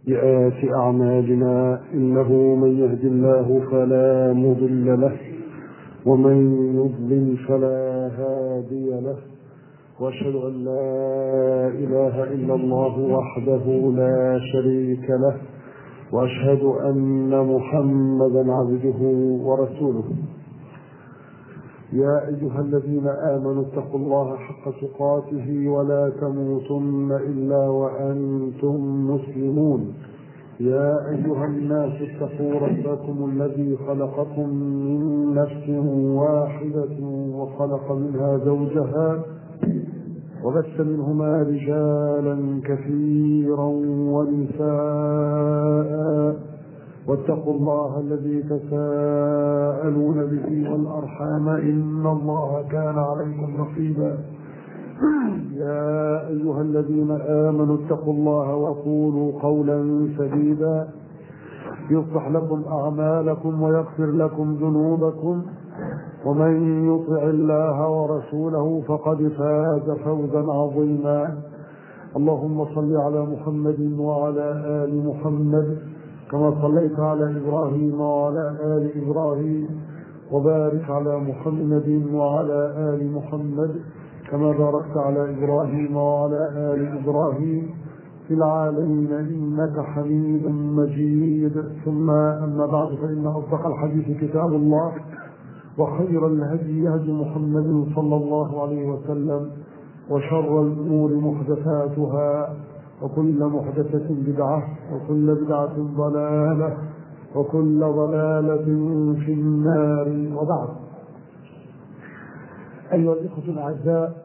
سيئات أعمالنا إنه من يهد الله فلا مضل له ومن يضلل فلا هادي له واشهد ان لا اله الا الله وحده لا شريك له واشهد ان محمدا عبده ورسوله يا ايها الذين امنوا اتقوا الله حق تقاته ولا تموتن الا وانتم مسلمون يا ايها الناس اتقوا ربكم الذي خلقكم من نفس واحده وخلق منها زوجها وبث منهما رجالا كثيرا ونساء واتقوا الله الذي تساءلون به والارحام ان الله كان عليكم رقيبا يا ايها الذين امنوا اتقوا الله وقولوا قولا سديدا يصلح لكم اعمالكم ويغفر لكم ذنوبكم ومن يطع الله ورسوله فقد فاز فوزا عظيما اللهم صل على محمد وعلى ال محمد كما صليت على ابراهيم وعلى ال ابراهيم وبارك على محمد وعلى ال محمد كما باركت على ابراهيم وعلى ال ابراهيم في العالمين انك حميد مجيد ثم اما بعد فان اصدق الحديث كتاب الله وخير الهدي هدي محمد صلى الله عليه وسلم وشر الامور محدثاتها وكل محدثة بدعة وكل بدعة ضلالة وكل ضلالة في النار وبعد أيها الإخوة الأعزاء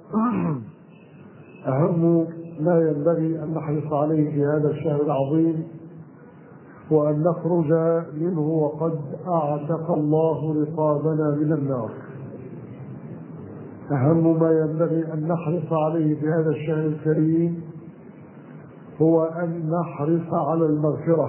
أهم ما ينبغي أن نحرص عليه في هذا الشهر العظيم هو أن نخرج منه وقد أعتق الله رقابنا من النار أهم ما ينبغي أن نحرص عليه في هذا الشهر الكريم هو أن نحرص على المغفرة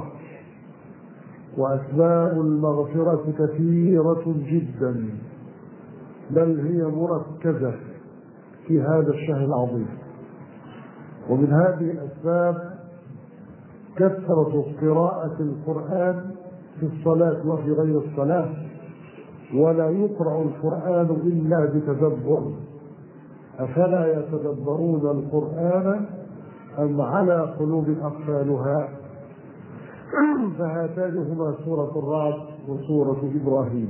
وأسباب المغفرة كثيرة جدا بل هي مركزة في هذا الشهر العظيم ومن هذه الأسباب كثرة قراءة القرآن في الصلاة وفي غير الصلاة ولا يقرأ القرآن إلا بتدبر أفلا يتدبرون القرآن أم على قلوب أقفالها فهاتان هما سورة الرعد وسورة إبراهيم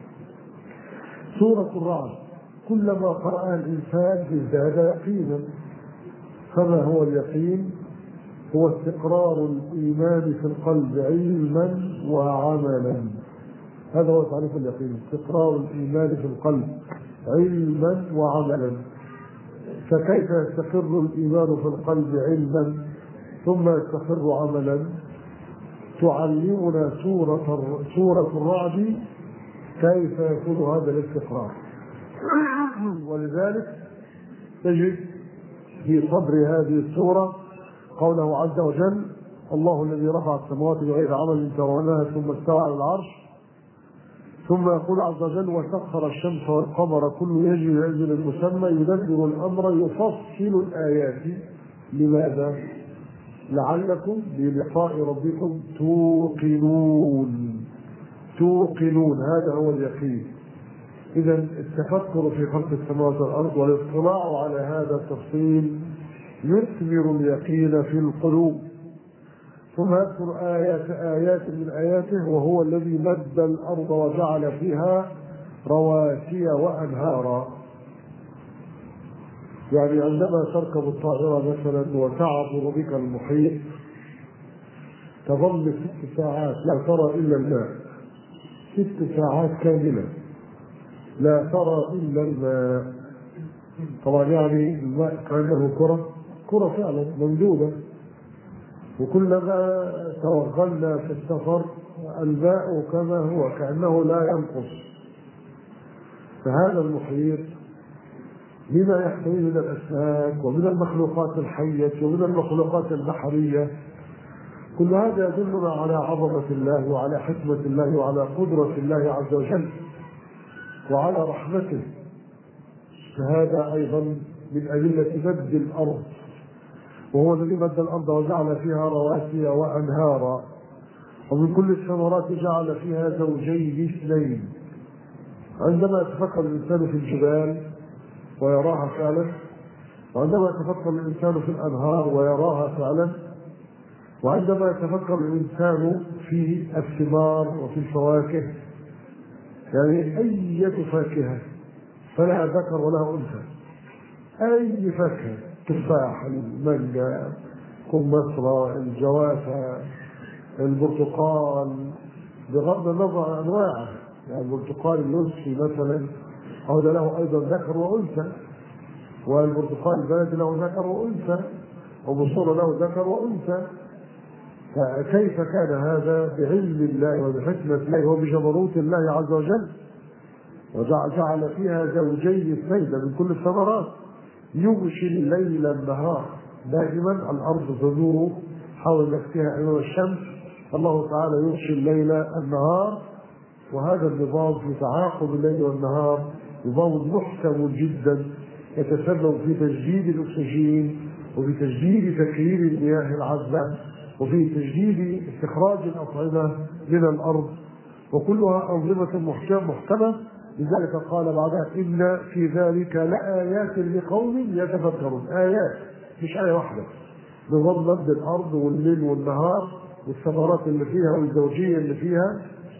سورة الرعد كلما قرأ الإنسان ازداد يقينا فما هو اليقين؟ هو استقرار الإيمان في القلب علما وعملا هذا هو تعريف اليقين استقرار الإيمان في القلب علما وعملا فكيف يستقر الإيمان في القلب علما ثم يستقر عملا تعلمنا سورة سورة الرعد كيف يكون هذا الاستقرار ولذلك تجد في صدر هذه السورة قوله عز وجل الله الذي رفع السماوات بغير عمل ترونها ثم استوى على العرش ثم يقول عز وجل وسخر الشمس والقمر كل يجري لاجل مسمى يدبر الامر يفصل الايات لماذا؟ لعلكم بلقاء ربكم توقنون توقنون هذا هو اليقين اذا التفكر في خلق السماوات والارض والاطلاع على هذا التفصيل يثمر اليقين في القلوب ثم يذكر آيات آيات من آياته وهو الذي مد الأرض وجعل فيها رواسي وأنهارا يعني عندما تركب الطائرة مثلا وتعبر بك المحيط تظل ست ساعات لا ترى إلا الماء ست ساعات كاملة لا ترى إلا الماء طبعا يعني الماء كأنه كرة كرة فعلا ممدودة وكلما توغلنا في السفر الماء كما هو كأنه لا ينقص فهذا المحيط بما يحتوي من الأسماك ومن المخلوقات الحية ومن المخلوقات البحرية كل هذا يدلنا على عظمة الله وعلى حكمة الله وعلى قدرة الله عز وجل وعلى رحمته فهذا أيضا من أدلة مد الأرض وهو الذي مد الأرض وجعل فيها رواسي وأنهارا ومن كل الثمرات جعل فيها زوجين اثنين عندما يتفكر الإنسان في الجبال ويراها فعلا وعندما يتفكر الإنسان في الأنهار ويراها فعلا وعندما يتفكر الإنسان في الثمار وفي الفواكه يعني أي فاكهة فلها ذكر ولها أنثى أي فاكهة تفاح المانجا كمثرى الجوافة البرتقال بغض النظر عن أنواعه يعني البرتقال النصفي مثلا هذا له أيضا ذكر وأنثى والبرتقال البلدي له ذكر وأنثى وبصورة له ذكر وأنثى فكيف كان هذا بعلم الله وبحكمة الله وبجبروت الله عز وجل وجعل فيها زوجين اثنين من كل الثمرات يغشي الليل النهار دائما الارض تدور حول نفسها امام الشمس الله تعالى يغشي الليل النهار وهذا النظام في تعاقب الليل والنهار نظام محكم جدا يتسبب في تجديد الاكسجين وفي تجديد تكرير المياه العذبه وفي تجديد استخراج الاطعمه من الارض وكلها انظمه محكمه لذلك قال بعدها ان في ذلك لايات لقوم يتفكرون ايات مش ايه واحده نظام مد الارض والليل والنهار والثمرات اللي فيها والزوجيه اللي فيها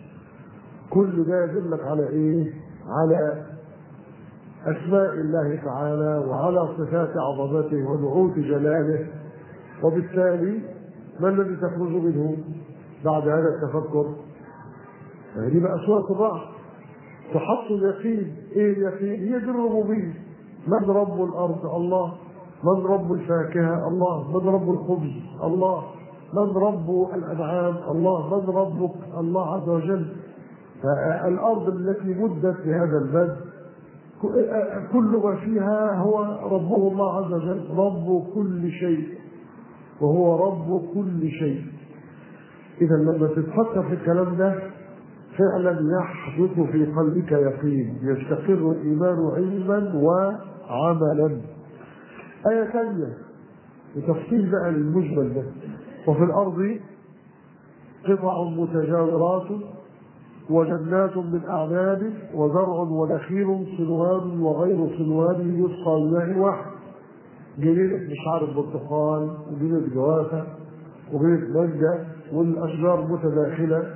كل ده يدلك على ايه؟ على اسماء الله تعالى وعلى صفات عظمته ونعوت جلاله وبالتالي ما الذي تخرج منه بعد هذا التفكر؟ هذه بقى سوره الرعد تحط اليقين ايه اليقين؟ هي دي الربوبيه من رب الارض؟ الله من رب الفاكهه؟ الله من رب الخبز؟ الله من رب الانعام؟ الله من ربك؟ الله عز وجل فالارض التي مدت بهذا المد كل ما فيها هو ربه الله عز وجل رب كل شيء وهو رب كل شيء اذا لما تتفكر في الكلام ده فعلا يحدث في قلبك يقين يستقر الايمان علما وعملا آية ثانية لتفصيل بقى للمجمل ده وفي الأرض قطع متجاورات وجنات من أعناب وزرع ونخيل صنوان وغير صنوان يسقى بماء واحد جنينة مش عارف برتقال وجنينة جوافة وجنينة مانجا والأشجار متداخلة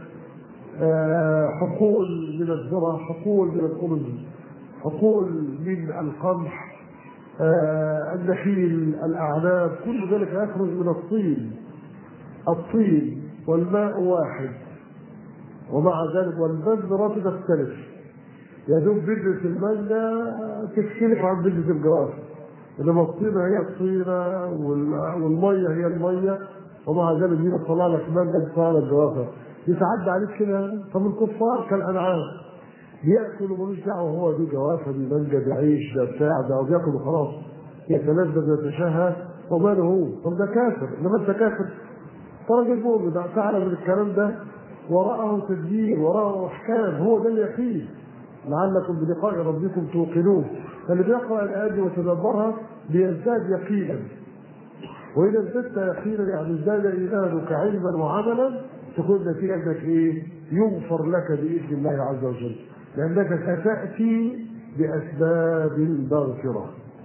حقول من الذرة حقول من الأرز حقول من القمح النخيل الأعناب كل ذلك يخرج من الطين الطين والماء واحد ومع ذلك والبذرة تختلف يا دوب بذرة المانجا تختلف عن بذرة الجوافة انما الطينة هي الطينة والمية هي المية ومع ذلك دي تطلع لك مانجا تطلع لك جوافة يتعدى عليك كده طب الكفار كالانعام بياكل وملوش دعوه هو دي جوافه دي مانجا دي عيش ده بتاع ده وبياكل وخلاص يتلذذ ويتشهى وماله هو طب ده كافر انما انت كافر راجل مؤمن ده تعلم من الكلام ده وراءه تدبير وراءه احكام هو ده اليقين لعلكم بلقاء ربكم توقنون فاللي بيقرا الايه دي ويتدبرها بيزداد يقينا واذا ازددت يقينا يعني ازداد ايمانك علما وعملا تكون نتيجه انك ايه؟ يغفر لك باذن الله عز وجل لانك ستاتي باسباب المغفره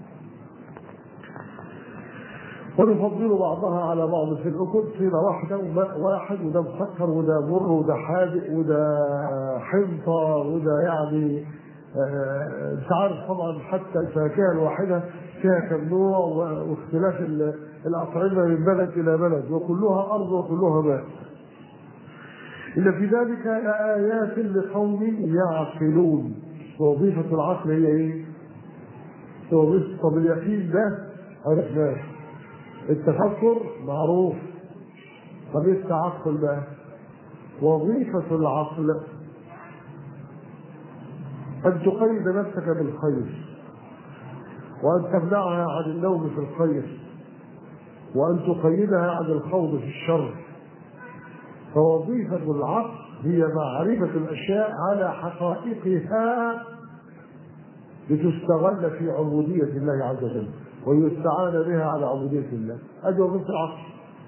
ونفضل بعضها على بعض في الاكل طينه واحده وماء واحد وده مسكر وده مر وده حادق وده حنطه وده يعني انت عارف طبعا حتى الفاكهه الواحده فيها كم نوع واختلاف الاطعمه من بلد الى بلد وكلها ارض وكلها ماء. ان في ذلك لايات لقوم يعقلون ووظيفه العقل هي ايه؟ وظيفه طب اليقين ده عرفناه التفكر معروف طب ايه التعقل بقى؟ وظيفة العقل أن تقيد نفسك بالخير وأن تمنعها عن النوم في الخير وأن تقيدها عن الخوض في الشر فوظيفة العقل هي معرفة الأشياء على حقائقها لتستغل في عبودية الله عز وجل ويستعان بها على عبودية الله هذه وظيفة العقل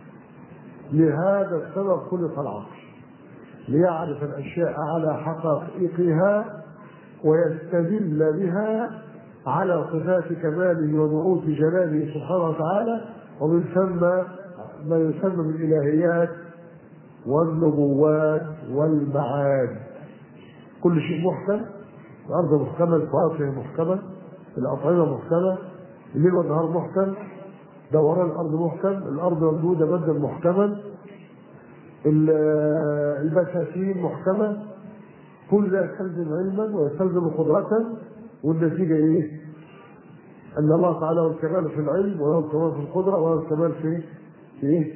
لهذا السبب خلق العقل ليعرف الأشياء على حقائقها ويستدل بها على صفات كماله ونعوت جلاله سبحانه وتعالى ومن ثم ما يسمى بالإلهيات والنبوات والمعاد كل شيء محكم الأرض محكمة الفواكه محكمة الأطعمة محكمة الليل والنهار محكم دوران الأرض محكم الأرض ممدودة مدا محكما البساتين محكمة كل ده يستلزم علما ويستلزم قدرة والنتيجة إيه؟ أن الله تعالى له الكمال في العلم وله الكمال في القدرة وله الكمال في في إيه؟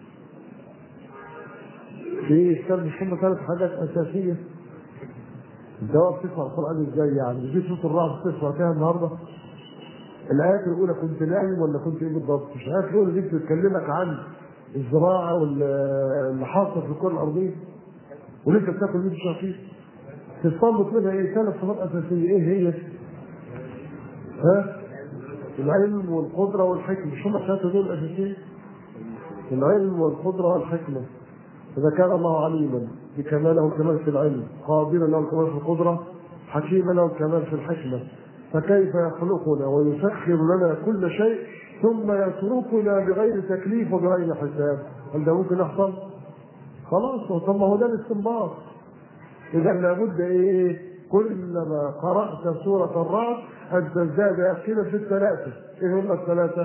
في يستلزم هم ثلاث حاجات أساسية أنت واقف تسمع القرآن إزاي يعني؟ مش صوت الرعد تسمع فيها النهارده؟ الآيات الأولى كنت نايم ولا كنت إيه بالضبط؟ مش الآيات الأولى دي بتكلمك عن الزراعة واللي حاصل في الكرة الأرضية ولسه بتاكل مين فيه تستنبط منها ايه ثلاث صفات اساسيه ايه هي؟ ها؟ العلم والقدره والحكمه مش هم الثلاثه دول الاساسيين؟ العلم والقدره والحكمه اذا كان الله عليما بكماله الكمال في العلم قادرا له الكمال في القدره حكيما له الكمال في الحكمه فكيف يخلقنا ويسخر لنا كل شيء ثم يتركنا بغير تكليف وبغير حساب هل ده ممكن يحصل؟ خلاص طب ما هو ده الاستنباط إذا لابد إيه كلما قرأت سورة الرعد أن تزداد يقينا في الثلاثة إيه هم الثلاثة؟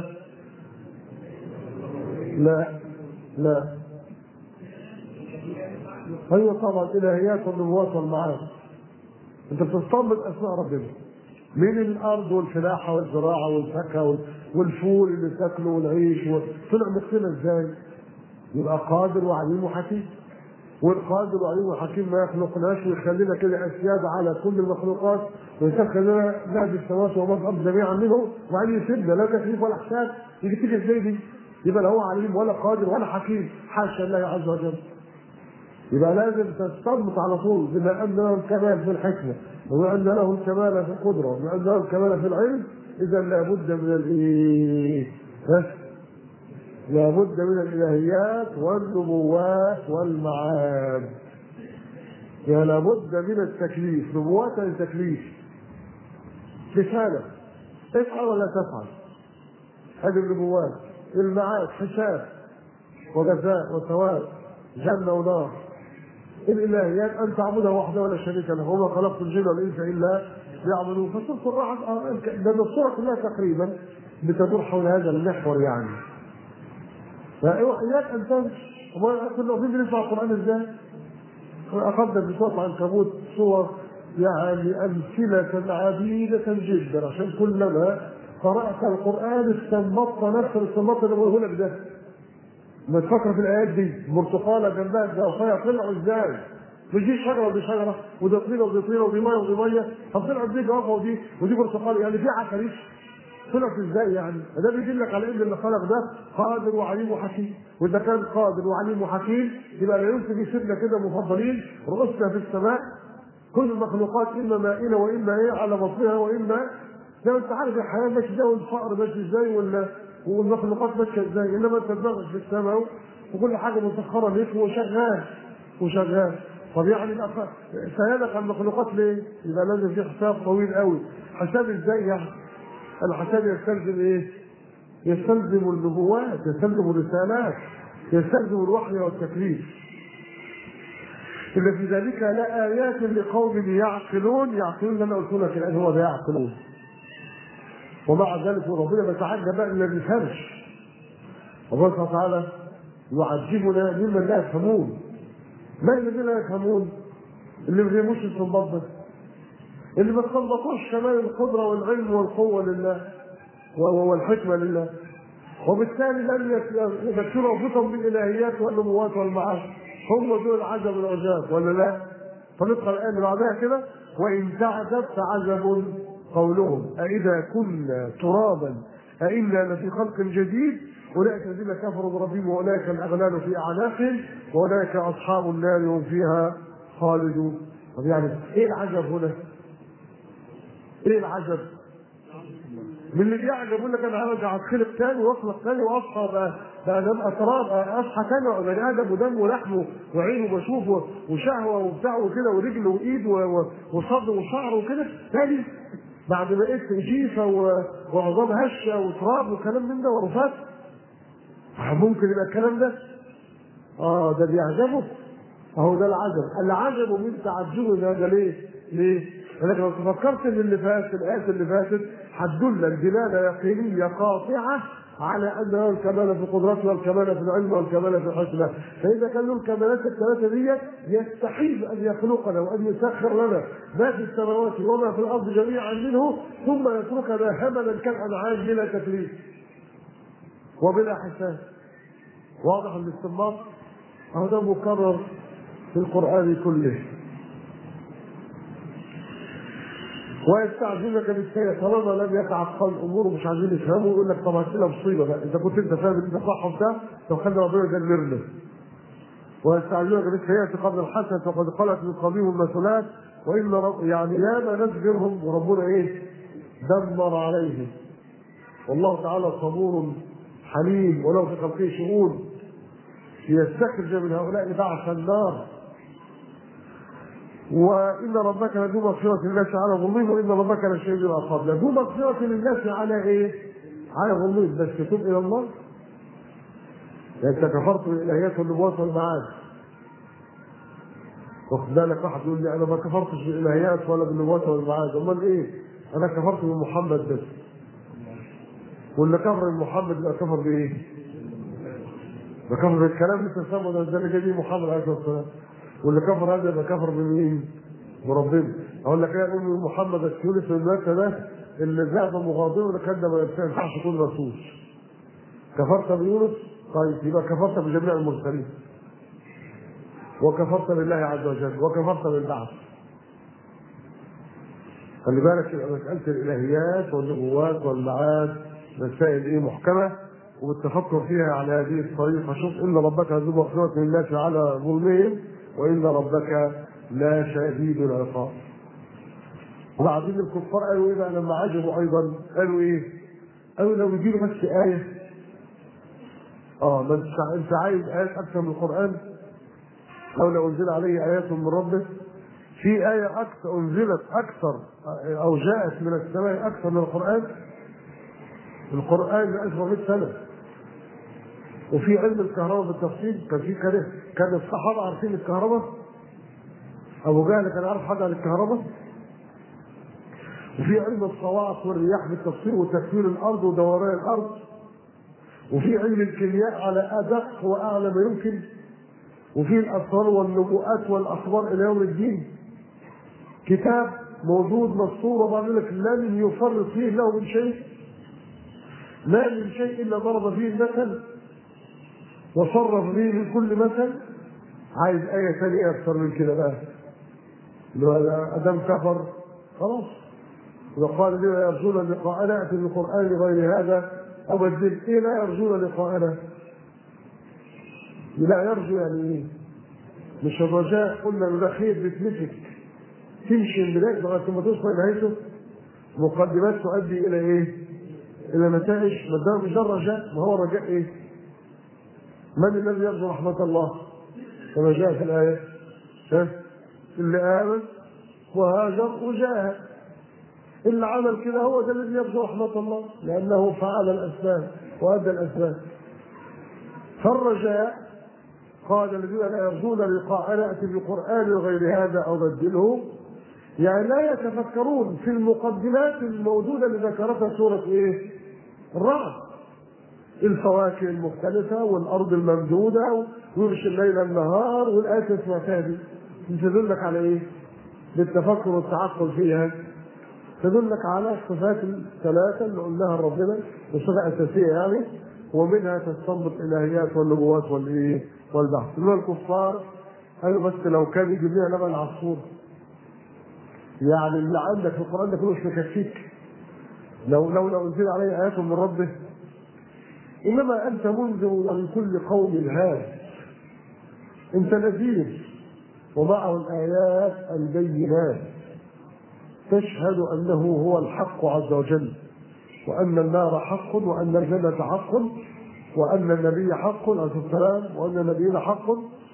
لا لا أيوة طبعا إلهيات والنبوات والمعاد أنت بتستنبط أسماء ربنا من الأرض والفلاحة والزراعة والفاكهة والفول اللي تاكله والعيش طلع مخنا إزاي؟ يبقى قادر وعليم وحكيم والقادر وعليم وحكيم ما يخلقناش ويخلينا كده اسياد على كل المخلوقات ويسخر لنا ذهب السماوات وما الارض جميعا منه وبعدين يسيبنا لا تكليف ولا حساب يجي تيجي ازاي دي؟ يبقى لا هو عليم ولا قادر ولا حكيم حاشا الله عز وجل يبقى لازم تستنبط على طول بما ان له الكمال في الحكمه وبما ان له الكمال في القدره وبما ان له الكمال في العلم اذا لابد من الايه؟ لابد من الالهيات والنبوات والمعاد يعني لابد من التكليف نبوات التكليف رسالة افعل ولا تفعل هذه النبوات المعاد حساب وجزاء وثواب جنة ونار الالهيات ان تعبده وحده ولا شريك له وما خلقت الجن والانس الا ليعبدون فسوره الرعد لان الصوره كلها تقريبا بتدور حول هذا المحور يعني فاياك ان تمشي كنا واقفين بنسمع القران ازاي؟ اخذنا بصوت العنكبوت صور يعني امثله عديده جدا عشان كلما قرات القران استنبطت نفس الاستنباط اللي بقوله لك ده ما تفكر في الايات دي برتقاله جنبها جوفيه طلعوا ازاي؟ مش دي شجره ودي شجره ودي طينه ودي طينه ودي ميه ودي ميه طب طلعت دي جوافه ودي ودي برتقال يعني في عفاريت طلعت ازاي يعني؟ ده بيدلك على ان اللي خلق ده قادر وعليم وحكيم، واذا كان قادر وعليم وحكيم يبقى لا يمكن يسيبنا كده مفضلين رؤوسنا في السماء كل المخلوقات اما مائله واما ايه على بطنها واما زي ما انت عارف الحياه ماشيه ازاي والفقر ماشي ازاي ولا والمخلوقات ماشيه ازاي انما انت دماغك في السماء وكل حاجه مسخره ليك وشغال وشغال طب يعني سيادك المخلوقات ليه؟ يبقى لازم في حساب طويل قوي حساب ازاي يعني؟ الحساب يستلزم ايه؟ يستلزم النبوات يستلزم الرسالات يستلزم الوحي والتكليف إن في ذلك لآيات لقوم يعقلون يعقلون اللي أنا قلت لك الآن هو ده يعقلون ومع ذلك ربنا بيتعجب بقى اللي ما بيفهمش الله سبحانه وتعالى يعجبنا ممن لا يفهمون ما الذين لا يفهمون؟ اللي ما بيفهموش الاستنباط ده اللي ما استنبطوش كمان القدره والعلم والقوه لله والحكمه لله وبالتالي لم يذكروا انفسهم بالالهيات والنبوات والمعاد هم دول العجب العجاب ولا لا؟ فندخل الان اللي بعدها كده وان تعجب فعجب قولهم أإذا كنا ترابا أإنا لفي خلق جديد أولئك الذين كفروا بربهم وأولئك الأغلال في أعناقهم وأولئك أصحاب النار هم فيها خالدون طب يعني إيه العجب هنا؟ إيه العجب؟ من اللي بيعجب يقول لك انا هرجع اتخلق تاني واخلق تاني واصحى بقى بقى انام اسرار اصحى تاني وابقى بني ادم ودم ولحم وعين وبشوف وشهوه وبتاع وكده ورجل وايد وصدر وشعر وكده تاني بعد ما بقيت جيفه وعظام هشه وتراب وكلام من ده ورفات ممكن يبقى الكلام ده اه ده بيعجبه اهو ده العجب العجب من تعجبه ده, ده ليه؟ ليه؟ لكن لو تفكرت ان اللي فات الايات اللي فاتت هتدلك دلاله يقينيه قاطعه على ان له الكمال في قدرته والكمال في العلم والكمال في الحكمه، فاذا كان له الكمالات الثلاثه دي يستحيل ان يخلقنا وان يسخر لنا ما في السماوات وما في الارض جميعا منه ثم يتركنا هملا كالانعام بلا تكليف وبلا حساب. واضح الاستنباط؟ هذا مكرر في القران كله. ويستعجلونك بالسيئة طالما لم يتعقل الامور ومش عايزين يفهموا يقول لك طب هتبقى مصيبه بقى اذا كنت انت فاهم ان انت صح وبتاع طب خلي ربنا يدمرنا ويستعجلونك بالسيئة قبل الحسنة وقد خلت من قبلهم المثلات وان رب يعني ياما نسجرهم وربنا ايه؟ دمر عليهم والله تعالى صبور حليم ولو في خلقه شؤون ليستخرج من هؤلاء بعث النار وان ربك لذو مغفره للناس على ظلمهم وان ربك لشديد العقاب لذو مغفره للناس على ايه؟ على ظلمهم بس تتوب الى الله يعني انت كفرت بالالهيات والنبوات والمعاد واخد بالك واحد يقول لي انا ما كفرتش بالالهيات ولا بالنبوات والمعاد امال ايه؟ انا كفرت بمحمد بس واللي كفر بمحمد يبقى كفر بايه؟ ده كفر بالكلام اللي انت سامعه ده اللي جاي محمد عليه الصلاه والسلام واللي كفر هذا يبقى كفر بمين؟ بربنا اقول لك ايه ام محمد السيولي في المكه ده اللي ذهب مغاضبا كان ده ما ينفعش يكون رسول كفرت بيونس طيب يبقى كفرت بجميع المرسلين وكفرت بالله عز وجل وكفرت بالبعث خلي بالك يبقى مساله الالهيات والنبوات والمعاد مسائل ايه محكمه وبالتفكر فيها على هذه الطريقه شوف ان ربك ذو مغفره للناس على ظلمهم وان ربك لا شديد العقاب وبعدين الكفار قالوا ايه بقى لما عجبوا ايضا قالوا ايه؟ قالوا لو يجي له بس ايه اه ما انت انت عايز ايات اكثر من القران او لو انزل عليه ايات من ربه في آية أكثر أنزلت أكثر أو جاءت من السماء أكثر من القرآن القرآن 1400 سنة وفي علم الكهرباء بالتفصيل كان في كان كان الصحابة عارفين الكهرباء أبو جهل كان عارف حاجة عن الكهرباء وفي علم الصواعق والرياح بالتفصيل وتكوين الأرض ودوران الأرض وفي علم الكيمياء على أدق وأعلى ما يمكن وفي الأسرار والنبوءات والأخبار إلى يوم الدين كتاب موجود مسطور وبعدين لك لم يفرط فيه له من شيء ما من شيء إلا ضرب فيه المثل وصرف به من كل مثل عايز آية ثانية أكثر من كده بقى اللي هو أدم كفر خلاص وقال الذين يرجون لقاءنا ائت بالقرآن غير هذا أبدل إيه لا يرجون لقاءنا لا يرجو يعني ايه؟ مش الرجاء قلنا له ده خير بتمسك تمشي من بداية لغاية ما توصل نهايته مقدمات تؤدي إلى إيه؟ إلى نتائج ما ده مش ده الرجاء ما هو الرجاء إيه؟ من الذي يرجو رحمة الله؟ كما جاء في الآية ها؟ اللي آمن وهاجر وجاهد اللي عمل كده هو ده الذي يرجو رحمة الله لأنه فعل الأسباب وأدى الأسباب فالرجاء قال الذين لا يرجون لقاءنا ائت بقران غير هذا او بدله يعني لا يتفكرون في المقدمات الموجوده اللي ذكرتها سوره ايه؟ الرعد الفواكه المختلفة والأرض الممدودة ويغشي الليل النهار والآيات اللي سمعتها دي تدلك على إيه؟ بالتفكر والتعقل فيها تدلك على الصفات الثلاثة اللي قلناها لربنا بصفة أساسية يعني ومنها تستنبط الالهيات والنبوات والايه والبحث اللي الكفار قالوا بس لو كان يجيب لنا لبن عصفور يعني اللي عندك في القران ده كله مش مكفيك لو لو لو انزل عليه ايات من ربه انما انت منذر لكل قوم هاد انت نذير ومعه الايات البينات تشهد انه هو الحق عز وجل وأن النار حق وأن الجنة حق وأن النبي حق عليه السلام وأن النبيين حق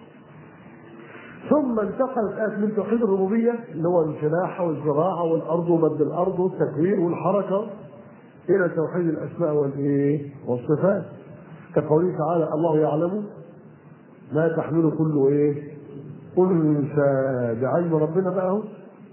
ثم انتقلت آية من توحيد الربوبية اللي هو الفلاحة والزراعة والأرض ومد الأرض والتكوين والحركة إلى توحيد الأسماء والإيه؟ والصفات كقوله تعالى الله يعلم ما تحمل كل إيه؟ أنثى بعلم ربنا بقى أهو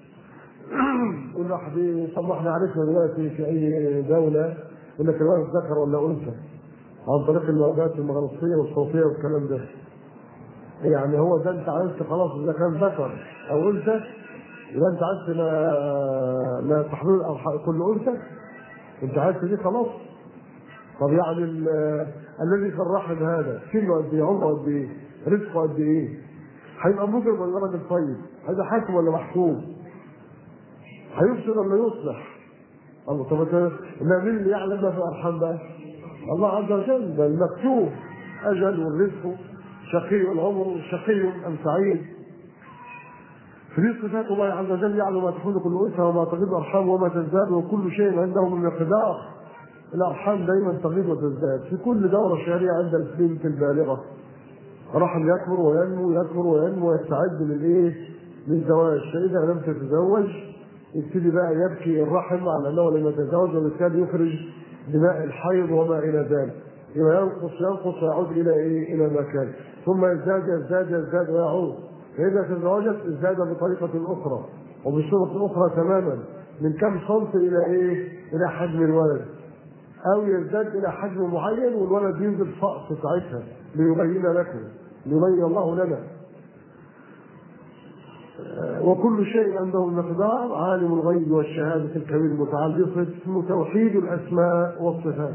كل واحد إيه؟ طب ما احنا عرفنا دلوقتي في أي دولة يقول لك الولد ذكر ولا أنثى عن طريق الموجات المغناطيسية والصوتية والكلام ده يعني هو ده انت عرفت خلاص اذا كان ذكر او انثى يبقى انت عرفت ما ما تحمل الارحام كل انثى انت عرفت دي خلاص طب يعني ال- الذي في الرحم هذا سنه قد ايه عمره قد ايه رزقه قد ايه هيبقى مجرم ولا راجل طيب هذا حاكم ولا محكوم هيفسد ولا يصلح الله طب انت ما مين اللي يعلم ما في الارحام بقى الله عز وجل ده المكتوب اجل والرزق شقي العمر شقي ام سعيد في صفات الله عز وجل يعلم ما تحول كل انثى وما تغيب الارحام وما تزداد وكل شيء عنده من مقدار الارحام دائما تغيب وتزداد في كل دوره شهريه عند البنت البالغه رحم يكبر وينمو يكبر وينمو ويستعد للايه؟ للزواج فاذا لم تتزوج يبتدي بقى يبكي الرحم على انه لم يتزوج وبالتالي يخرج دماء الحيض وما الى ذلك يبقى ينقص ينقص ويعود الى ايه؟ الى ما كان ثم يزداد يزداد يزداد ويعود فاذا تزوجت ازداد بطريقه اخرى وبصوره اخرى تماما من كم سنتي الى ايه؟ الى حجم الولد او يزداد الى حجم معين والولد ينزل فقط ساعتها ليبين لكم ليبين الله لنا وكل شيء عنده مقدار عالم الغيب والشهادة الكبير المتعال اسمه توحيد الأسماء والصفات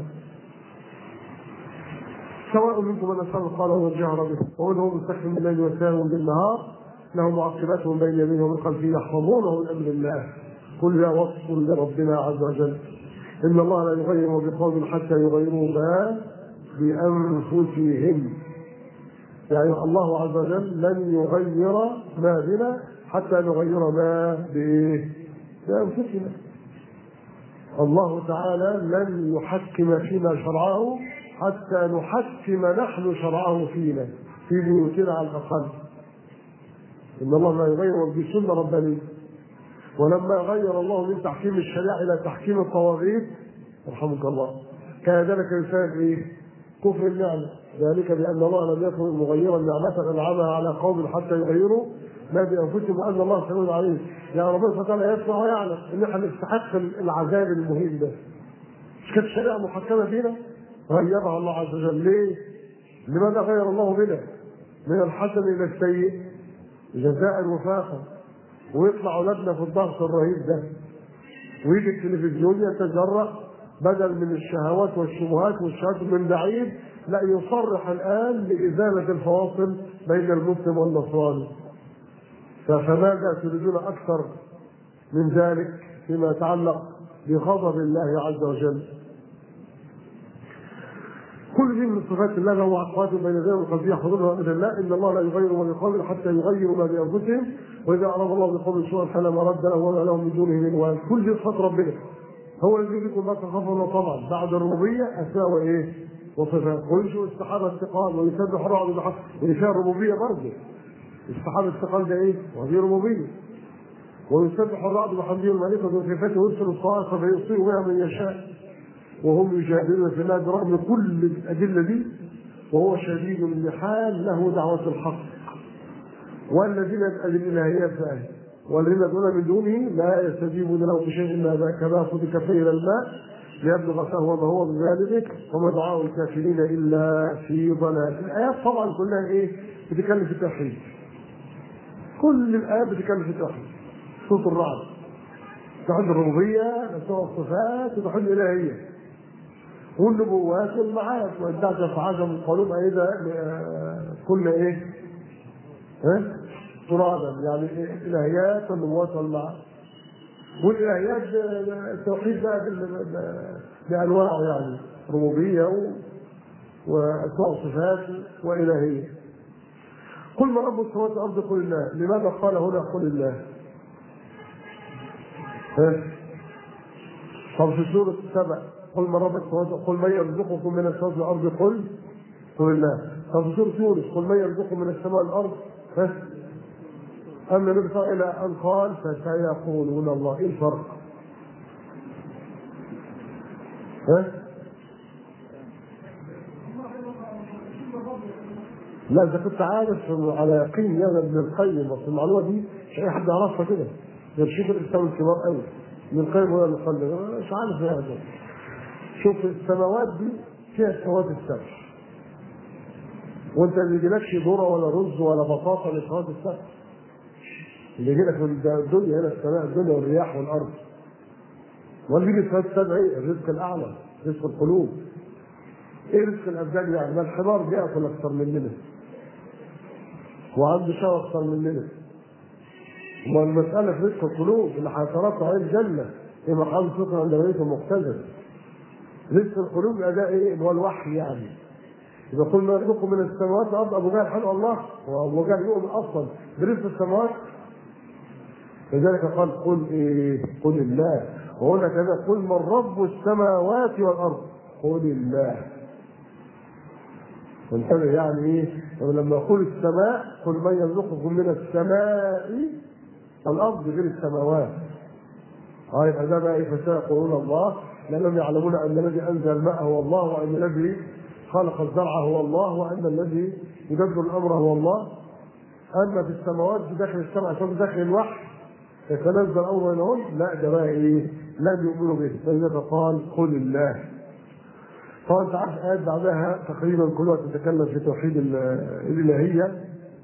سواء منكم من أسر قال هو الجهر به وهو مستقيم بالليل وسائر بالنهار له معقبات من بين يمينه ومن خلفه يحفظونه من أمر الله كل ذا وصف لربنا عز وجل إن الله لا يغير بقوم حتى يغيروا ما بأنفسهم يعني الله عز وجل لن يغير ما بنا حتى نغير ما بإيه؟ بأنفسنا الله تعالى لن يحكم فينا شرعه حتى نحكم نحن شرعه فينا في بيوتنا على الأقل إن الله لا يغير بسنة ربانية ولما غير الله من تحكيم الشريعة إلى تحكيم الطواغيت رحمك الله كان ذلك بسبب إيه؟ كفر النعمة ذلك بأن الله لم يكن مغيرا نعمة أنعمها على قوم حتى يغيروا ما بأنفسهم وأن الله سميع عليم يعني ربنا سبحانه وتعالى يسمع ويعلم إن احنا نستحق العذاب المهين ده مش كانت الشريعة محكمة فينا غيرها الله عز وجل ليه؟ لماذا غير الله بنا؟ من الحسن إلى السيء جزاء وفاقا ويطلع اولادنا في الضغط الرهيب ده ويجي التلفزيون يتجرأ بدل من الشهوات والشبهات والشهوات من بعيد لا يصرح الان بازاله الفواصل بين المسلم والنصراني فماذا تريدون اكثر من ذلك فيما يتعلق بغضب الله عز وجل كل دي من صفات الله له عقبات بين ذلك والقلبية حضورها بامر الله ان الله لا يغير ما بقوم حتى يغيروا ما بانفسهم واذا اراد الله بقوم سوءا فلا مرد له وما له من دونه من وال كل دي صفات ربنا هو الذي يجيكم ما تخافون طبعا بعد الربوبيه اسماء وايه؟ وصفات وينشئ السحابه الثقال ويسبح الرعد بحق اللي فيها الربوبيه برضه السحابه الثقال ده ايه؟ وهذه ربوبيه ويسبح الرعد بحمده الملائكه وصفاته ويرسل الصواعق فيصيب بها من يشاء وهم يجادلون في الله برغم كل الأدلة دي وهو شديد المحال له دعوة الحق والذين الإلهيات فاه والذين يدعون من دونه لا يستجيبون له بشيء إلا كباسط كفيه إلى الماء ليبلغ فهو ما هو بذلك وما دعاء الكافرين إلا في ضلال الآيات طبعا كلها إيه بتتكلم في التوحيد كل الآيات بتتكلم في التوحيد صوت الرعد توحيد الربوبية توحيد الصفات وتوحيد الإلهية والنبوات والمعاد وإن تعجب عجب القلوب أيضا كل إيه؟ ها؟ ترابا يعني إيه؟ الإلهيات والنبوات والمعاد والإلهيات التوحيد بقى بأنواعه يعني ربوبية وأسماء وصفات وإلهية قل من رب السماوات والأرض قل الله لماذا قال هنا قل الله؟ ها؟ طب في سورة سبع قل من رب السماوات قل من يرزقكم من السماوات والارض قل قل الله طب في سوره يونس قل من يرزقكم من السماء والارض ها اما النبي صلى الله عليه وسلم ان قال فسيقولون الله ايه الفرق؟ ها؟ لا اذا كنت عارف على يقين يا ابن القيم بس المعلومه دي مش اي حد يعرفها كده غير شيخ الاسلام الكبار قوي ابن القيم هو اللي قال لي مش عارف ايه هذا شوف السماوات دي فيها السماوات السبع وانت ما يجيلكش ذره ولا رز ولا بطاطا للسماوات السبع اللي يجي لك من الدنيا هنا السماء الدنيا والرياح والارض واللي يجي السماوات السبع ايه؟ الرزق الاعلى رزق القلوب ايه رزق الابدان يعني؟ ما الحمار بياكل اكثر مننا وعنده شهوه اكثر مننا ما المسألة في رزق القلوب اللي هيترقى عليه الجنة في مقام شكر عند ملك مقتدر رزق القلوب أداء إيه؟ اللي هو الوحي يعني إذا قلنا نرزقكم من السماوات والأرض أبو جهل حلو الله وأبو جهل يؤمن أصلا برزق السماوات لذلك قال قل إيه؟ قل الله وهنا كذا قل من رب السماوات والأرض قل الله وانتبه يعني ايه؟ لما يقول السماء قل من يرزقكم من السماء الارض غير السماوات اه يبقى ده بقى ايه فسيقولون الله لانهم يعلمون ان الذي انزل الماء هو الله وان الذي خلق الزرع هو الله وان الذي يدبر الامر هو الله اما في السماوات في داخل السماء عشان داخل الوحي يتنزل الامر بينهم لا ده بقى ايه لم يؤمنوا به فلذلك قال قل الله طبعا انت عارف ايات بعدها تقريبا كلها تتكلم في توحيد الالهيه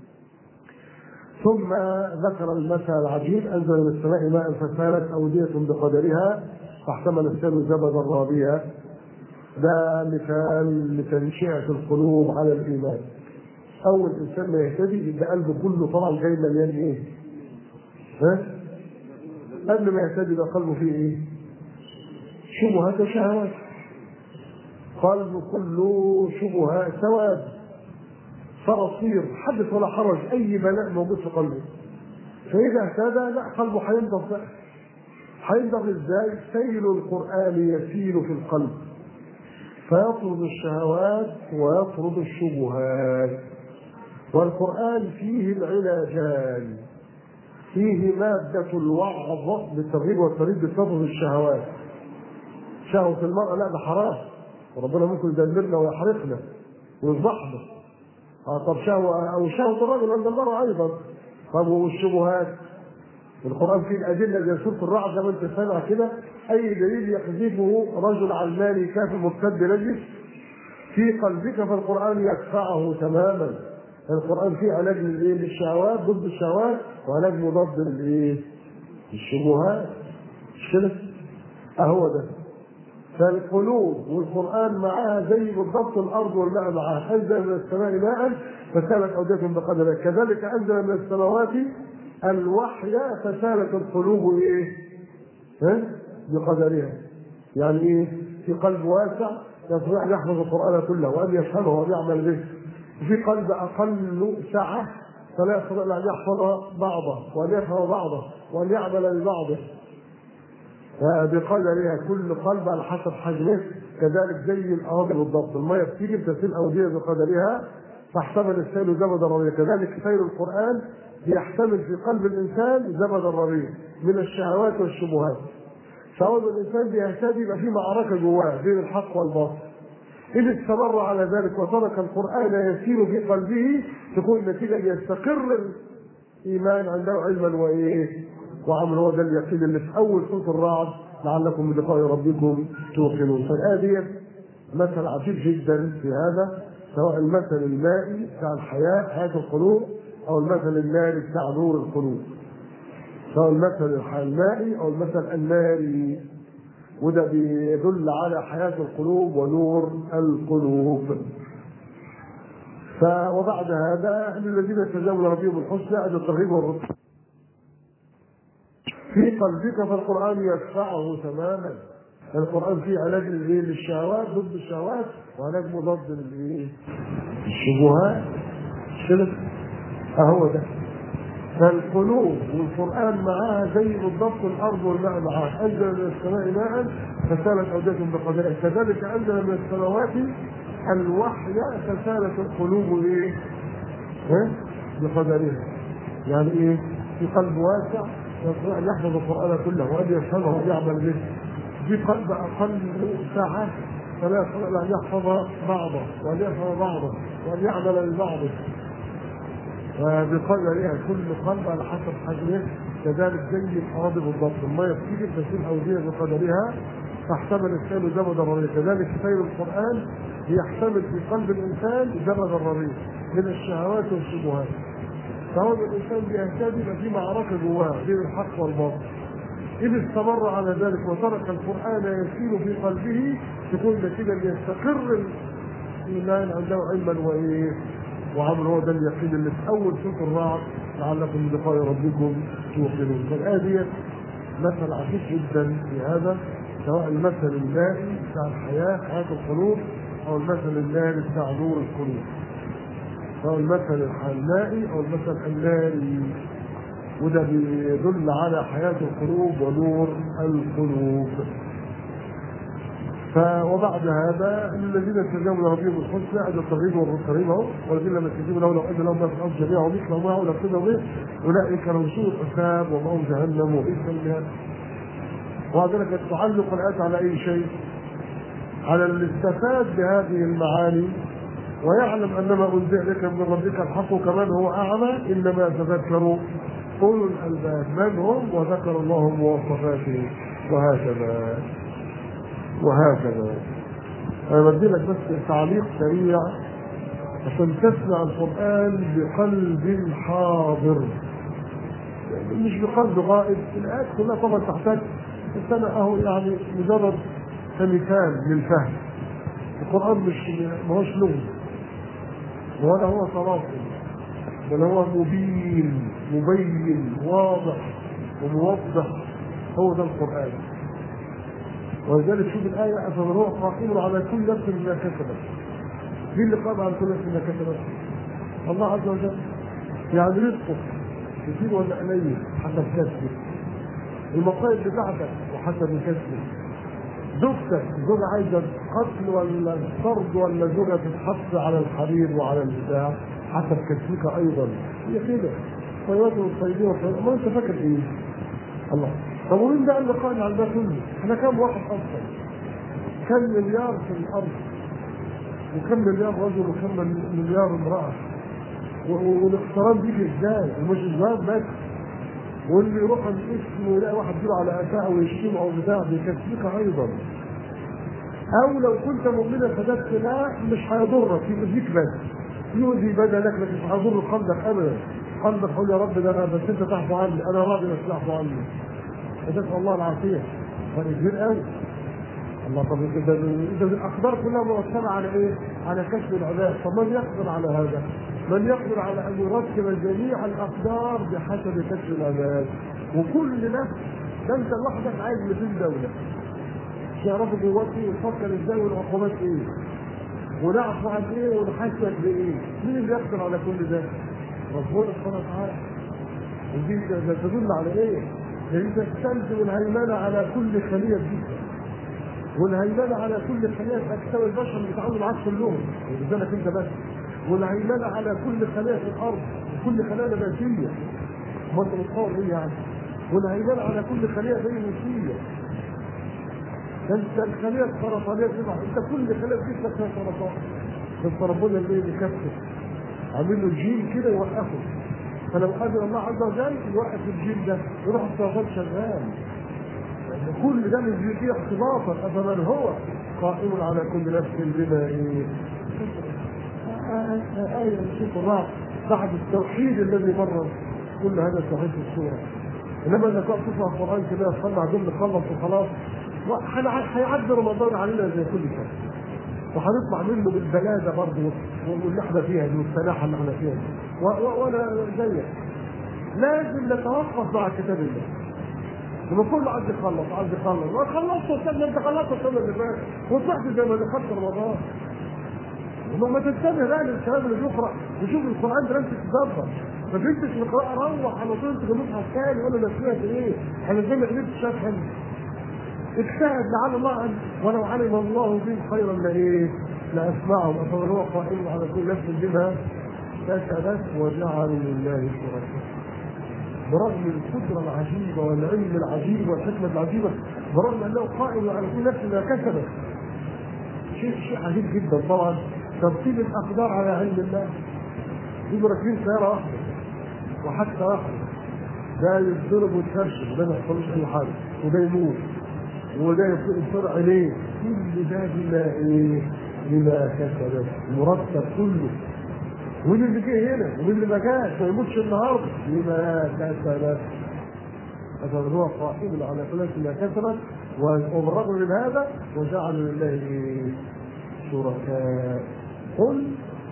ثم ذكر المثل العجيب انزل من السماء ماء فسالت اوديه بقدرها فاحتمل السيل زبدا رابيا ده مثال لتنشئه القلوب على الايمان اول انسان ما يهتدي يبقى قلبه كله طبعا جاي مليان ايه؟ ها؟ قبل ما يهتدي يبقى قلبه فيه ايه؟ شبهات وشهوات قلبه كله شبهات سواد صراصير حدث ولا حرج اي بلاء موجود في قلبه فاذا اهتدى لا قلبه هينضف بقى هينضف ازاي؟ سيل القران يسيل في القلب فيطرد الشهوات ويطرد الشبهات والقران فيه العلاجان فيه مادة الوعظ بالترغيب والترهيب بتطرد الشهوات شهوة المرأة لا ده حرام وربنا ممكن يدمرنا ويحرقنا ويفضحنا اه طب شهوة أو شهوة الرجل عند المرأة أيضا طب والشبهات القرآن فيه الأدلة زي سورة الرعد زي ما أنت سامع كده أي دليل يقذفه رجل علماني كافر مرتد نجس في قلبك فالقرآن يدفعه تماما القرآن فيه علاج للإيه؟ للشهوات ضد الشهوات وعلاج مضاد للإيه؟ الشبهات مش كده؟ أهو ده فالقلوب والقرآن معاها زي بالضبط الأرض والماء معاها أنزل من السماء ماء فسالت أودية بقدرها كذلك أنزل من السماوات الوحي فسالت القلوب إيه؟ ها؟ بقدرها يعني إيه؟ في قلب واسع يستطيع أن يحفظ القرآن كله وأن يفهمه وأن يعمل به وفي قلب أقل سعة فلا يستطيع أن يحفظ بعضه وأن يفهم بعضه وأن يعمل ببعضه بقدرها كل قلب على حسب حجمه كذلك زي الأراضي بالضبط المية بتيجي بتسيل أودية بقدرها فاحتمل السيل زبد الربيع كذلك سير القرآن بيحتمل في قلب الإنسان زبد الربيع من الشهوات والشبهات فأول الإنسان بيهتدي يبقى في معركة جواه بين الحق والباطل إن استمر على ذلك وترك القرآن يسير في قلبه تكون النتيجة يستقر الإيمان عنده علما وإيه وعمل هو ده اليقين اللي في أول سورة الرعد لعلكم بلقاء ربكم توقنون فالآية دي مثل عجيب جدا في هذا سواء المثل المائي بتاع الحياة حياة القلوب أو المثل الناري بتاع نور القلوب سواء المثل المائي أو المثل الناري وده بيدل على حياة القلوب ونور القلوب وبعد هذا الذين استجابوا لربهم الحسنى عند الترغيب والرسل في قلبك فالقرآن يدفعه تماما القرآن فيه علاج للشهوات ضد الشهوات وعلاج مضاد للايه؟ الشبهات كده اهو ده فالقلوب والقرآن معاها زي بالضبط الأرض والماء معاها أنزل من السماء ماء فسالت أودية بقدرها كذلك أنزل من السماوات الوحي فسالت القلوب إيه؟ إيه؟ بقدرها يعني إيه؟ في قلب واسع يستطيع أن يحفظ القرآن كله وأن يفهمه ويعمل به في قلب أقل ساعة فلا يستطيع أن يحفظ بعضه وأن يفهم بعضه وأن يعمل ببعضه وبقدرها كل قلب على حسب حجمه كذلك زي الأراضي بالضبط المية بتيجي تسيل أودية بقدرها تحتمل السيل زبد الرريق كذلك سير القرآن يحتمل في قلب الإنسان زبد الرريق من الشهوات والشبهات فهو الإنسان بيهتدي يبقى في معركة جواه بين الحق والباطل إذا استمر على ذلك وترك القرآن يسير في قلبه تكون نتيجة ليستقر الإيمان عنده علما وإيه وعمل هو ده اليقين اللي في أول سورة الرعد لعلكم بلقاء ربكم توقنون فالآية ديت مثل عفيف جدا في هذا سواء المثل المائي بتاع الحياة حياة القلوب أو المثل الناري بتاع نور القلوب أو المثل المائي أو المثل الناري وده بيدل على حياة القلوب ونور القلوب ف وبعد هذا الذين استجابوا لربهم الحسنى عند الترغيب والترهيب اهو والذين لم يستجيبوا له لو ان لهم ما في الارض جميعا ومثله معه لفتنوا به اولئك لهم سوء الحساب ومأوى جهنم وبئس المهاد وذلك تعلق الايات على اي شيء؟ على اللي استفاد بهذه المعاني ويعلم ان ما انزل لك من ربك الحق كمان هو اعمى انما تذكروا اولو الالباب من هم وذكر الله مواصفاتهم وهكذا وهكذا انا بدي لك بس تعليق سريع عشان تسمع القران بقلب حاضر يعني مش بقلب غائب الايات كلها طبعا تحتاج بس انا اهو يعني مجرد كمثال للفهم القران مش ما هوش لغز ولا هو تواصل بل هو مبين مبين واضح وموضح هو ده القران ولذلك شوف الآية أفمن هو قائم على كل نفس بما كسبت مين اللي قام على كل نفس بما كسبت؟ الله عز وجل يعني رزقك كثير ولا قليل حسب كسبك المصائب بتاعتك وحسب كسبك زوجتك زوجة عايزة قتل ولا طرد ولا زوجة تتحط على الحرير وعلى البتاع حسب كسبك أيضا هي كده طيبات والطيبين والطيبين ما أنت فاكر إيه؟ الله طب ومين بقى اللي قائم على ده كله؟ احنا كام واحد اصلا؟ كم مليار في الارض وكم مليار رجل وكم مليار امراه والاقتران بيجي ازاي؟ ومش الجواب بس واللي يروح الاسم ويلاقي واحد يجيله على قفاه ويشتمه او بتاع بيكفيك ايضا او لو كنت مؤمنا فدت لا مش هيضرك يؤذيك بس يؤذي بدنك لكن مش هيضر قلبك ابدا قلبك يقول يا رب ده انا بس انت تعفو عني انا راضي بس تعفو عني فنسال الله العافيه فرق كبير قوي الله طب اذا اذا الاقدار كلها مرتبه على ايه؟ على كشف العباد، طب من يقدر على هذا؟ من يقدر على ان يرتب جميع الاقدار بحسب كشف العباد؟ وكل نفس ده انت لوحدك عايز 200 دوله. تعرفوا جواتي وتفكر ازاي والعقوبات ايه؟ ونعفو عن ايه ونحاسبك بايه؟ مين اللي يقدر على كل ده؟ ربنا سبحانه وتعالى. ودي تدل على ايه؟ يعني تستلزم الهيمنه على كل خليه جدا. والهيمنه على كل خليه اجسام البشر اللي بيتعاملوا معاك كلهم ولذلك انت بس والهيمنه على كل خليه في الارض وكل خليه نباتيه ما انت متصور ايه يعني والهيمنه على كل خليه فيروسيه انت الخليه السرطانيه تبع انت كل خليه في جسمك فيها سرطان بس ربنا اللي بيكفر عامل له جين كده يوقفه فلو قدر الله عز وجل يوقف الجين ده يروح السرطان شغال كل ده من فيه اختلاطا افمن هو قائم على كل نفس بما ايه آية نشوف الرعد بعد التوحيد الذي مر كل هذا التوحيد في السورة انما انك تقعد تسمع القران كده تصلي دول نخلص وخلاص هيعدي رمضان علينا زي كل سنه وهنطلع منه بالبلاده برضه واللي احنا فيها دي والسلاحه اللي احنا فيها دي وانا زيك لازم نتوقف مع كتاب الله لما كل عايز يخلص عايز يخلص ما خلصت استنى انت خلصت السنه اللي فاتت وطلعت زي ما دخلت رمضان وما تنتبه بقى للكلام اللي بيقرا وشوف القران ده انت تتدبر ما فهمتش القراءه روح على طول انت المصحف الثاني ولا نسيت ايه؟ انا زي ما قلت شاف حلو اجتهد لعل الله ان ولو علم الله فيهم خيرا لايه؟ لاسمعهم افمن هو قائم على كل نفس بما كسبت وجعلوا لله شركاء برغم القدرة العجيبة والعلم العجيب والحكمة العجيبة برغم أنه قائم على كل نفس ما كسبت شيء شيء عجيب جدا طبعا ترتيب الأقدار على علم الله يجوا راكبين سيارة واحدة وحتى واحدة ده يتضرب ويتفرشش وده ما يحصلوش أي حاجة وده يموت وده يصير عليه كل ده بما إيه؟ بما كسبت مرتب كله واللي اللي جه هنا واللي ما جاش ما يموتش النهارده بما كسبت فكان هو قائم على كل ما كسبت وبالرغم من هذا وجعل لله شركاء قل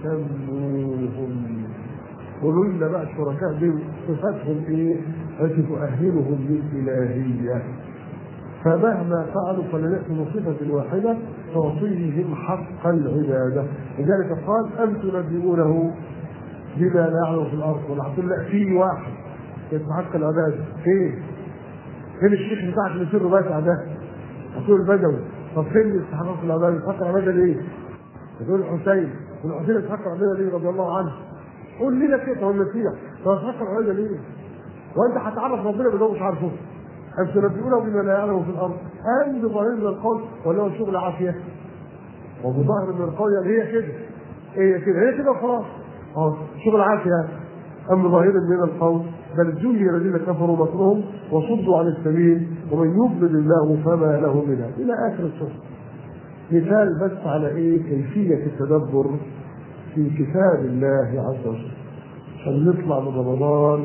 سموهم قولوا لنا بقى الشركاء دي صفاتهم ايه؟ التي تؤهلهم للالهيه فمهما فعلوا فلنأتوا بصفة واحدة تعطيهم حق العبادة لذلك قال أم تنبئونه بما لا يعلم في الأرض ولا هتقول لا في واحد يستحق العبادة فين؟ فين الشيخ بتاعك اللي سره باسع ده؟ هتقول البدوي طب فين اللي يستحق العبادة؟ يستحق العبادة ليه؟ تقول الحسين والحسين يستحق العبادة ليه رضي الله عنه؟ قول لنا كده هو المسيح طب يستحق العبادة ليه؟ وانت هتعرف ربنا بدون مش عارفه أم تنبئونه بما لا يعلم في الأرض أم بظاهر من القول ولا هو شغل عافية وبظاهر من القول يعني هي كده هي كده هي كده وخلاص اه شغل عافية أم بظاهر من القول بل زين الذين كفروا مكرهم وصدوا عن السبيل ومن يضلل الله فما له منها إلى آخر السورة مثال بس على إيه كيفية التدبر في كتاب الله عز وجل عشان نطلع من رمضان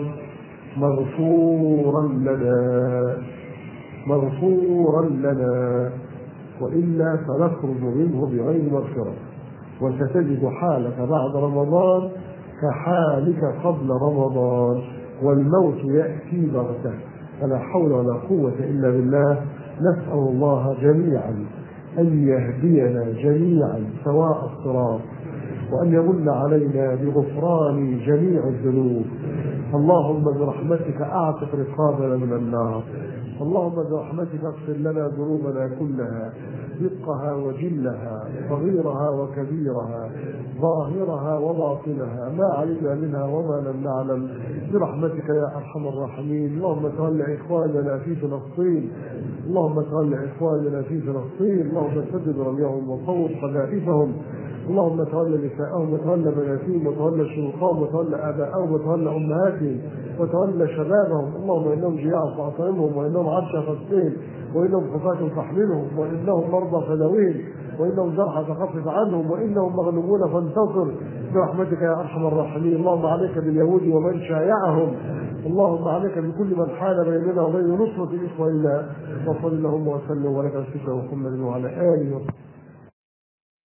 مغفورا لنا مغفورا لنا والا سنخرج منه بغير مغفره وستجد حالك بعد رمضان كحالك قبل رمضان والموت ياتي بغته فلا حول ولا قوه الا بالله نسال الله جميعا ان يهدينا جميعا سواء الصراط وأن يمن علينا بغفران جميع الذنوب اللهم برحمتك أعتق رقابنا من النار اللهم برحمتك اغفر لنا ذنوبنا كلها دقها وجلها صغيرها وكبيرها ظاهرها وباطنها ما علمنا منها وما لم نعلم برحمتك يا ارحم الراحمين اللهم تول اخواننا في فلسطين اللهم تول اخواننا في فلسطين اللهم سدد رميهم وصوب قذائفهم اللهم تولى نساءهم وتولى بناتهم وتولى شيوخهم وتولى ابائهم وتولى امهاتهم وتولى شبابهم اللهم انهم جياع فاطعمهم وانهم عطشى فاسقهم وانهم حفاة فاحملهم وانهم مرضى فدويهم وانهم جرحى فخفف عنهم وانهم مغلوبون فانتصر برحمتك يا ارحم الراحمين اللهم عليك باليهود ومن شايعهم اللهم عليك بكل من حال بيننا وبين نصرة اخواننا وصل اللهم وسلم ولك الشكر محمد وعلى اله وصحبه